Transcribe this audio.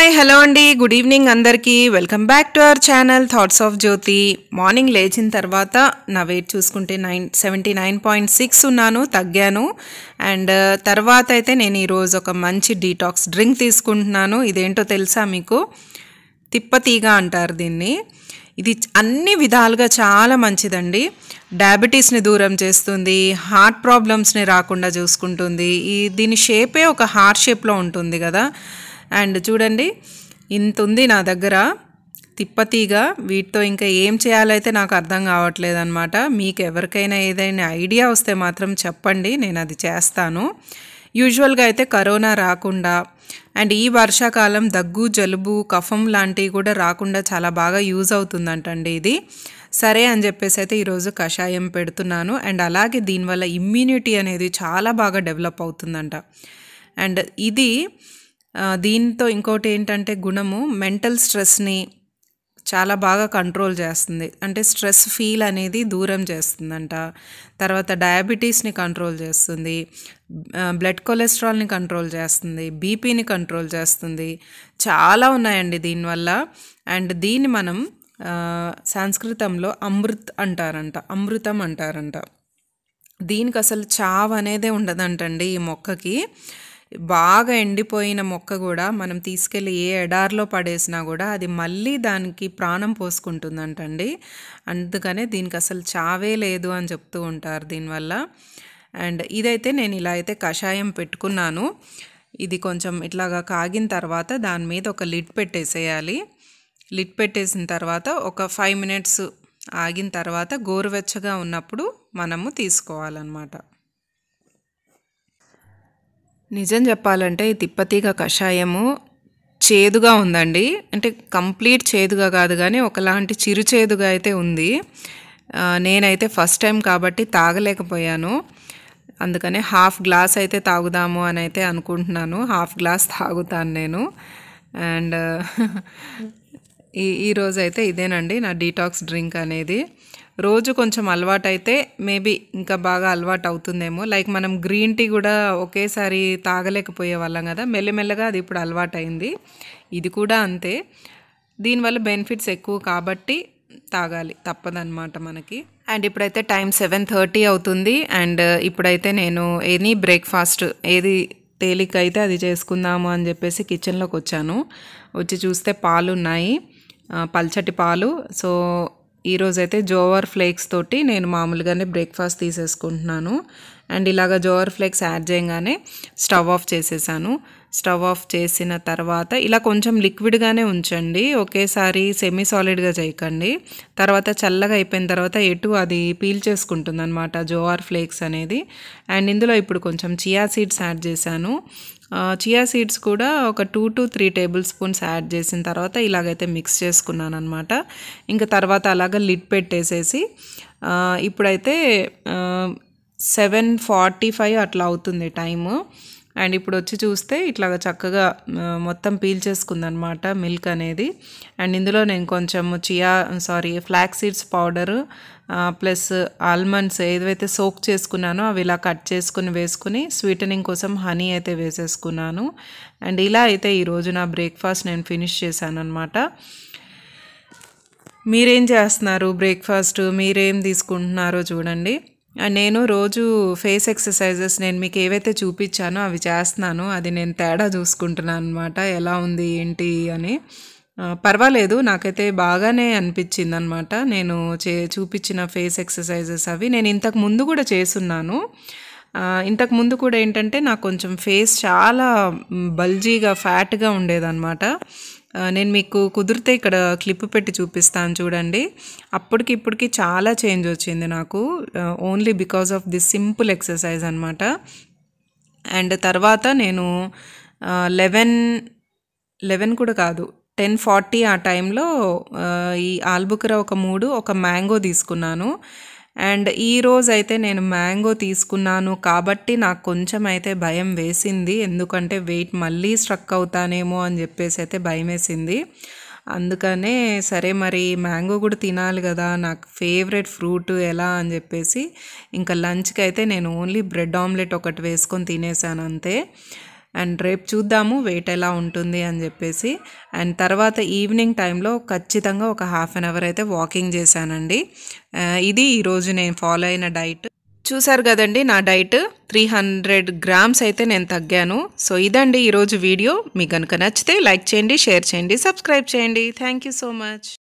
hi hello అండి good evening అందరికీ welcome back to our channel thoughts of Jyothi morning లేచిన తర్వాత నా వెయిట్ చూసుకుంటే nine seventy nine point six ఉన్నాను తగ్గాను అండ్ తర్వాత అయితే నేను ఈరోజు ఒక మంచి డీటాక్స్ డ్రింక్ తీసుకుంటున్నాను ఇదేంటో తెలుసా మీకు తిప్పతీగ అంటారు దీన్ని ఇది అన్ని విధాలుగా చాలా మంచిదండి డయాబెటీస్ని దూరం చేస్తుంది హార్ట్ ప్రాబ్లమ్స్ని రాకుండా చూసుకుంటుంది ఈ దీని షేపే ఒక హార్ట్ షేప్లో ఉంటుంది కదా అండ్ చూడండి ఇంత ఉంది నా దగ్గర తిప్పతీగ వీటితో ఇంకా ఏం చేయాలైతే నాకు అర్థం కావట్లేదు అనమాట మీకు ఎవరికైనా ఏదైనా ఐడియా వస్తే మాత్రం చెప్పండి నేను అది చేస్తాను యూజువల్గా అయితే కరోనా రాకుండా అండ్ ఈ వర్షాకాలం దగ్గు జలుబు కఫం లాంటివి కూడా రాకుండా చాలా బాగా యూజ్ అవుతుందంటండి ఇది సరే అని చెప్పేసి అయితే ఈరోజు కషాయం పెడుతున్నాను అండ్ అలాగే దీనివల్ల ఇమ్యూనిటీ అనేది చాలా బాగా డెవలప్ అవుతుందంట అండ్ ఇది ఆ, దీంతో ఇంకోటి ఏంటంటే గుణము మెంటల్ స్ట్రెస్ని చాలా బాగా కంట్రోల్ చేస్తుంది అంటే స్ట్రెస్ ఫీల్ అనేది దూరం చేస్తుందంట తర్వాత డయాబెటీస్ని కంట్రోల్ చేస్తుంది ఆ, బ్లడ్ కొలెస్ట్రాల్ని కంట్రోల్ చేస్తుంది బీపీని కంట్రోల్ చేస్తుంది చాలా ఉన్నాయండి దీనివల్ల అండ్ దీన్ని మనం ఆ, సంస్కృతంలో అమృత్ అంటారంట అమృతం అంటారంట దీనికి అసలు చావు అనేదే ఉండదంటండి ఈ మొక్కకి బాగా ఎండిపోయిన మొక్క కూడా మనం తీసుకెళ్ళి ఏ ఎడారిలో పడేసినా కూడా అది మళ్ళీ దానికి ప్రాణం పోసుకుంటుందంటండి అందుకనే దీనికి అసలు చావే లేదు అని చెప్తూ ఉంటారు దీనివల్ల అండ్ ఇదైతే నేను ఇలా అయితే కషాయం పెట్టుకున్నాను ఇది కొంచెం ఇట్లాగా కాగిన తర్వాత దాని మీద ఒక లిడ్ పెట్టేసేయాలి లిడ్ పెట్టేసిన తర్వాత ఒక ఫైవ్ మినిట్స్ ఆగిన తర్వాత గోరువెచ్చగా ఉన్నప్పుడు మనము తీసుకోవాలన్నమాట నిజం చెప్పాలంటే ఈ తిప్పతీగ కషాయము చేదుగా ఉందండి అంటే కంప్లీట్ చేదుగా కాదు కానీ ఒకలాంటి చిరు చేదుగా అయితే ఉంది ఆ, నేనైతే ఫస్ట్ టైం కాబట్టి తాగలేకపోయాను అందుకనే హాఫ్ గ్లాస్ అయితే తాగుదాము అని అయితే అనుకుంటున్నాను హాఫ్ గ్లాస్ తాగుతాను నేను అండ్ ఈ ఈరోజు అయితే ఇదేనండి నా డీటాక్స్ డ్రింక్ అనేది రోజు కొంచెం అలవాటు అయితే మేబీ ఇంకా బాగా అలవాటు అవుతుందేమో లైక్ మనం గ్రీన్ టీ కూడా ఒకేసారి తాగలేకపోయే వాళ్ళం కదా మెల్లమెల్లగా అది ఇప్పుడు అలవాటు అయింది ఇది కూడా అంతే దీనివల్ల బెనిఫిట్స్ ఎక్కువ కాబట్టి తాగాలి తప్పదన్నమాట మనకి అండ్ ఇప్పుడైతే టైం సెవెన్ థర్టీ అవుతుంది అండ్ ఇప్పుడైతే నేను ఎనీ బ్రేక్ఫాస్ట్ ఏది తేలిక అయితే అది చేసుకుందాము అని చెప్పేసి కిచెన్లోకి వచ్చాను వచ్చి చూస్తే పాలు ఉన్నాయి ఆ, పల్చటి పాలు సో ఈరోజైతే జోవర్ ఫ్లేక్స్ తోటి నేను మామూలుగానే బ్రేక్ఫాస్ట్ తీసేసుకుంటున్నాను అండ్ ఇలాగ జోవర్ ఫ్లేక్స్ యాడ్ చేయగానే స్టవ్ ఆఫ్ చేసేసాను స్టవ్ ఆఫ్ చేసిన తర్వాత ఇలా కొంచెం లిక్విడ్గానే ఉంచండి ఒకేసారి సెమీ సాలిడ్గా చేయకండి తర్వాత చల్లగా అయిపోయిన తర్వాత ఎటు అది పీల్ చేసుకుంటుంది అనమాట జోఆర్ ఫ్లేక్స్ అనేది అండ్ ఇందులో ఇప్పుడు కొంచెం చియా సీడ్స్ యాడ్ చేశాను చియా సీడ్స్ కూడా ఒక two to three tablespoons add చేసిన తర్వాత ఇలాగైతే మిక్స్ చేసుకున్నాను అనమాట ఇంకా తర్వాత అలాగ లిడ్ పెట్టేసేసి ఆ, ఇప్పుడైతే సెవెన్ ఫార్టీ ఫైవ్ అట్లా అవుతుంది టైము అండ్ ఇప్పుడు వచ్చి చూస్తే ఇట్లాగ చక్కగా ఆ, మొత్తం పీల్చేసుకుందనమాట మిల్క్ అనేది అండ్ ఇందులో నేను కొంచెం chia sorry flax seeds powder plus almonds ఏదైతే సోక్ చేసుకున్నానో అవి ఇలా కట్ చేసుకుని వేసుకుని స్వీటనింగ్ కోసం హనీ అయితే వేసేసుకున్నాను అండ్ ఇలా అయితే ఈరోజు నా బ్రేక్ఫాస్ట్ నేను ఫినిష్ చేశాను అనమాట మీరేం చేస్తున్నారు బ్రేక్ఫాస్ట్ మీరేం తీసుకుంటున్నారో చూడండి అండ్ నేను రోజు ఫేస్ ఎక్సర్సైజెస్ నేను మీకు ఏవైతే చూపించానో అవి చేస్తున్నాను అది నేను తేడా చూసుకుంటున్నాను అనమాట ఎలా ఉంది ఏంటి అని ఆ, పర్వాలేదు నాకైతే బాగానే అనిపించింది అనమాట నేను చే చూపించిన ఫేస్ ఎక్సర్సైజెస్ అవి నేను ఇంతకు ముందు కూడా చేసున్నాను ఆ, ఇంతకు ముందు కూడా ఏంటంటే నాకు కొంచెం ఫేస్ చాలా మ్, బల్జీగా ఫ్యాట్గా ఉండేదన్నమాట ఆ, నేను మీకు కుదిరితే ఇక్కడ క్లిప్ పెట్టి చూపిస్తాను చూడండి అప్పటికి ఇప్పటికి చాలా చేంజ్ వచ్చింది నాకు only because of this simple exercise అనమాట అండ్ తర్వాత నేను లెవెన్ లెవెన్ కూడా కాదు టెన్ ఫార్టీ ఆ టైంలో ఆ, ఈ ఆల్బుకర ఒక మూడు ఒక మ్యాంగో తీసుకున్నాను అండ్ ఈ రోజు అయితే నేను మ్యాంగో తీసుకున్నాను కాబట్టి నాకు కొంచెం అయితే భయం వేసింది ఎందుకంటే వెయిట్ మళ్ళీ స్ట్రక్ అవుతానేమో అని చెప్పేసి అయితే భయం వేసింది అందుకనే సరే మరి మ్యాంగో కూడా తినాలి కదా నాకు ఫేవరెట్ ఫ్రూట్ ఎలా అని చెప్పేసి ఇంకా లంచ్కి అయితే నేను ఓన్లీ బ్రెడ్ ఆమ్లెట్ ఒకటి వేసుకొని తినేసాను అంతే అండ్ రేపు చూద్దాము వెయిట్ ఎలా ఉంటుంది అని చెప్పేసి అండ్ తర్వాత ఈవినింగ్ టైంలో ఖచ్చితంగా ఒక హాఫ్ అన్ అవర్ అయితే వాకింగ్ చేశానండి ఆ, ఇది ఈరోజు నేను ఫాలో అయిన డైట్ చూసారు కదండి నా డైట్ త్రీ హండ్రెడ్ గ్రామ్స్ అయితే నేను తగ్గాను సో ఇదండి ఈరోజు వీడియో మీకు కనుక నచ్చితే లైక్ చేయండి షేర్ చేయండి సబ్స్క్రైబ్ చేయండి థ్యాంక్ యూ సో మచ్